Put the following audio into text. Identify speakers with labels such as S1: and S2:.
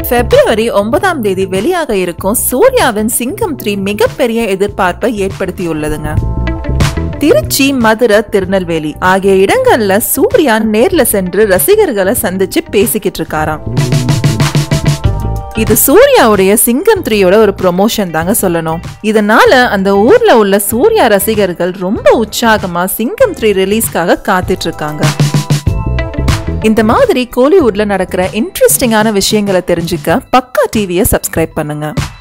S1: பிப்ரவரி ஒன்பதாம் தேதி வெளியாக இருக்கும் சூர்யாவின் சிங்கம் த்ரீ மிகப்பெரிய எதிர்பார்ப்பை ஏற்படுத்தியுள்ளதுங்க திருச்சி மதுரை திருநெல்வேலி ஆகிய இடங்கள்ல சூர்யா நேர்ல சென்று ரசிகர்களை சந்திச்சு பேசிக்கிட்டு இருக்காராம் இது சூர்யாவுடைய சிங்கம் த்ரீயோட ஒரு ப்ரொமோஷன் தாங்க சொல்லணும் இதனால அந்த ஊர்ல உள்ள சூர்யா ரசிகர்கள் ரொம்ப உற்சாகமா சிங்கம் த்ரீ ரிலீஸ்க்காக காத்துட்டு இருக்காங்க இந்த மாதிரி கோலிவுட்ல நடக்கிற இன்ட்ரெஸ்டிங்கான விஷயங்களை தெரிஞ்சுக்க பக்கா டிவியை சப்ஸ்கிரைப் பண்ணுங்க